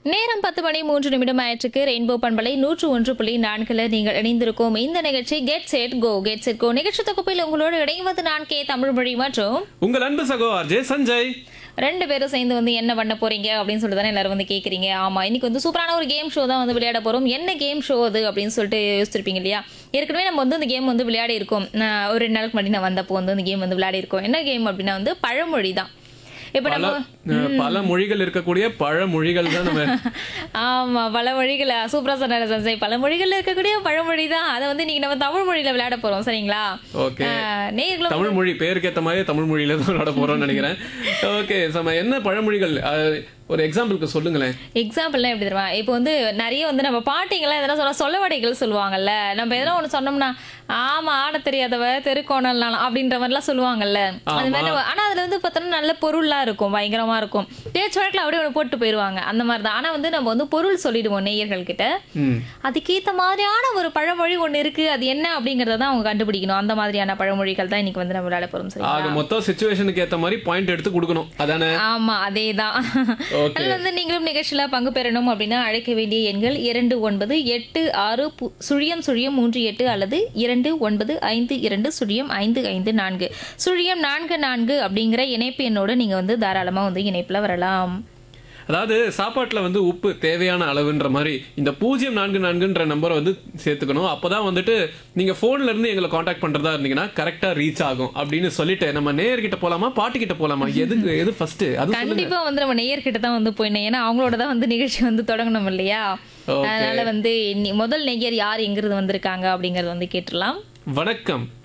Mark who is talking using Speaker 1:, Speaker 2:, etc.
Speaker 1: நேரம் பத்து மணி மூன்று நிமிடம் ஆயிற்றுக்கு ரெயின்போ பண்பலை நூற்று ஒன்று புள்ளி நான்குல நீங்கள் இணைந்திருக்கோம் இந்த நிகழ்ச்சி get set go get set go நிகழ்ச்சி தொகுப்பில் உங்களோடு இணைவது நான் கே தமிழ் மொழி மற்றும்
Speaker 2: உங்கள் அன்பு சகோ அர்ஜே சஞ்சய்
Speaker 1: ரெண்டு பேரும் சேர்ந்து வந்து என்ன பண்ண போறீங்க அப்படின்னு சொல்லிட்டு தானே எல்லாரும் வந்து கேட்குறீங்க ஆமா இன்னைக்கு வந்து சூப்பரான ஒரு கேம் ஷோ தான் வந்து விளையாட போறோம் என்ன கேம் ஷோ அது அப்படின்னு சொல்லிட்டு யோசிச்சிருப்பீங்க இல்லையா ஏற்கனவே நம்ம வந்து இந்த கேம் வந்து விளையாடி இருக்கோம் நான் ஒரு ரெண்டு நாளுக்கு முன்னாடி நான் வந்தப்போ வந்து இந்த கேம் வந்து விளையாடி இருக்கோம் என்ன கேம் அப்படின்னா வந்து பழமொழி தான் இப்போ
Speaker 2: பல
Speaker 1: நம்ம
Speaker 2: அஹ், பல மொழிகள் இருக்கக்கூடிய பழமொழிகள் தான் நம்ம
Speaker 1: ஆமா பல மொழிகள் சூப்பரா சொன்னாரு சஞ்சய் பல மொழிகள்ல இருக்கக்கூடிய பழமொழி தான் அதை வந்து இன்னைக்கு நம்ம தமிழ் மொழியில விளையாட போறோம் சரிங்களா
Speaker 2: ஓகே
Speaker 1: ஆஹ், நேயர்களும்
Speaker 2: தமிழ் மொழி பேருக்கு ஏத்த மாதிரி தமிழ் மொழியில தான் விளையாட போறோம்னு நினைக்கிறேன் ஓகே நம்ம என்ன பழமொழிகள் அஹ், ஒரு எக்ஸாம்பிளுக்கு சொல்லுங்களேன்
Speaker 1: எக்ஸாம்பிள்லாம் எப்படி தெரியுமா இப்போ வந்து நிறைய வந்து நம்ம பாட்டிங்கெல்லாம் எதனா சொல்ல சொல்லவடைகள் சொல்லுவாங்கல்ல நம்ம எதனா ஒன்று சொன்னோம்னா ஆமா ஆட தெரியாதவ தெருக்கோணல் அப்படின்ற மாதிரிலாம் சொல்லுவாங்கல்ல அது மாதிரி நம்ம- ஆனா அதுல வந்து பார்த்தோம்னா நல்ல பொருள்லாம் இருக்கும் பயங்கரமா இருக்கும் பேச்சு வழக்கில் அப்படியே ஒன்று போட்டு போயிடுவாங்க அந்த மாதிரி தான் ஆனா வந்து நம்ம வந்து பொருள் சொல்லிடுவோம் நேயர்கள் கிட்ட
Speaker 2: ம்
Speaker 1: அதுக்கேத்த மாதிரியான ஒரு பழமொழி ஒண்ணு இருக்கு அது என்ன அப்படிங்கறத தான் அவங்க கண்டுபிடிக்கணும் அந்த மாதிரியான பழமொழிகள் தான் இன்னைக்கு வந்து நம்ம விளையாட போறோம் சரி
Speaker 2: ஆக மொத்தம் சுச்சுவேஷனுக்கு ஏத்த மாதிரி பாயிண்ட் எடுத்து கொடுக்கணும் அதானே
Speaker 1: ஆமா அதேதான்
Speaker 2: Okay.
Speaker 1: அதுல வந்து நீங்களும் நிகழ்ச்சியில பங்கு பெறணும் அப்படின்னா அழைக்க வேண்டிய எண்கள் இரண்டு ஒன்பது எட்டு ஆறு பு- சுழியம் சுழியம் மூன்று எட்டு அல்லது இரண்டு ஒன்பது ஐந்து இரண்டு சுழியம் ஐந்து ஐந்து நான்கு சுழியம் நான்கு நான்கு அப்படிங்கிற இணைப்பு எண்ணோட நீங்க வந்து தாராளமா வந்து இணைப்புல வரலாம்
Speaker 2: அதாவது சாப்பாட்டுல வந்து உப்பு தேவையான அளவுன்ற மாதிரி இந்த பூஜ்ஜியம் நான்கு நான்குன்ற நம்பரை வந்து சேர்த்துக்கணும் அப்பதான் வந்துட்டு நீங்க போன்ல இருந்து எங்களை காண்டாக்ட் பண்றதா இருந்தீங்கன்னா கரெக்டா ரீச் ஆகும் அப்படின்னு சொல்லிட்டு நம்ம நேயர்கிட்ட போலாமா பாட்டு கிட்ட போலாமா எது எது ஃபர்ஸ்ட் அது சொல்லுங்க
Speaker 1: கண்டிப்பா வந்து நம்ம நேயர்கிட்ட தான் வந்து போயிடணும் ஏன்னா அவங்களோட தான் வந்து நிகழ்ச்சி வந்து தொடங்கணும் இல்லையா
Speaker 2: Okay.
Speaker 1: அதனால வந்து நி- முதல் நேயர் யார் எங்கிருந்து வந்திருக்காங்க அப்படிங்கறது வந்து கேட்டுடலாம்
Speaker 2: வணக்கம்